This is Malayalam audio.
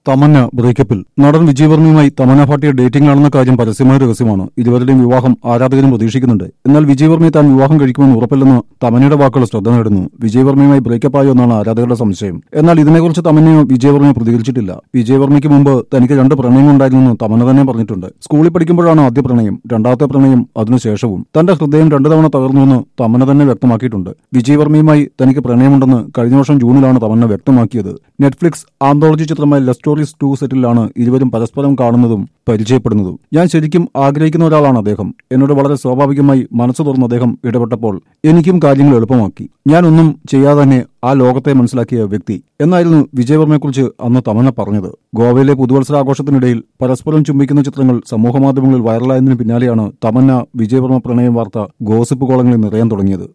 തമന്ന ബ്രേക്കപ്പിൽ നടൻ വിജയ് വർമ്മയുമായി തമന്ന ഭാട്ടിയ ഡേറ്റിംഗിലാണെന്ന കാര്യം പരസ്യമായ രഹസ്യമാണ് ഇരുവരുടെയും വിവാഹം ആരാധകരും പ്രതീക്ഷിക്കുന്നുണ്ട് എന്നാൽ വിജയ് വർമ്മയെ താൻ വിവാഹം കഴിക്കുമെന്ന് ഉറപ്പില്ലെന്ന് തമന്നയുടെ വാക്കുകൾ ശ്രദ്ധ നേടുന്നു വിജയ് വർമ്മയുമായി ബ്രേക്കപ്പ് ആയോ എന്നാണ് ആരാധകരുടെ സംശയം എന്നാൽ ഇതിനെക്കുറിച്ച് തമന്നയോ വിജയ് വർമ്മയോ പ്രതികരിച്ചിട്ടില്ല വിജയ് വർമ്മയ്ക്ക് മുമ്പ് തനിക്ക് രണ്ട് പ്രണയങ്ങളുണ്ടായിരുന്നെന്ന് തമന്ന തന്നെ പറഞ്ഞിട്ടുണ്ട് സ്കൂളിൽ പഠിക്കുമ്പോഴാണ് ആദ്യ പ്രണയം രണ്ടാമത്തെ പ്രണയം അതിനുശേഷവും തന്റെ ഹൃദയം രണ്ടു തവണ തകർന്നുവെന്ന് തമന്ന തന്നെ വ്യക്തമാക്കിയിട്ടുണ്ട് വിജയ് വർമ്മയുമായി തനിക്ക് പ്രണയമുണ്ടെന്ന് കഴിഞ്ഞ വർഷം ജൂണിലാണ് തമന്ന വ്യക്തമാക്കിയത് നെറ്റ്ഫ്ലിക്സ് ആന്തോളജി ചിത്രമായ ലവ് സ്റ്റോറീസ് ടു സെറ്റിലാണ് ഇരുവരും പരസ്പരം കാണുന്നതും പരിചയപ്പെടുന്നതും ഞാൻ ശരിക്കും ആഗ്രഹിക്കുന്ന ഒരാളാണ് അദ്ദേഹം എന്നോട് വളരെ സ്വാഭാവികമായി മനസ്സ് തുറന്ന് അദ്ദേഹം ഇടപെട്ടപ്പോൾ എനിക്കും കാര്യങ്ങൾ എളുപ്പമാക്കി ഞാനൊന്നും ചെയ്യാതെ തന്നെ ആ ലോകത്തെ മനസ്സിലാക്കിയ വ്യക്തി എന്നായിരുന്നു വിജയവർമ്മയെക്കുറിച്ച് അന്ന് തമന്ന പറഞ്ഞത് ഗോവയിലെ പുതുവത്സരാഘോഷത്തിനിടയിൽ പരസ്പരം ചുംബിക്കുന്ന ചിത്രങ്ങൾ സമൂഹമാധ്യമങ്ങളിൽ വൈറലായതിനു പിന്നാലെയാണ് തമന്ന വിജയവർമ്മ പ്രണയം വാർത്ത ഗോസിപ്പ് കോളങ്ങളിൽ നിറയാൻ തുടങ്ങിയത്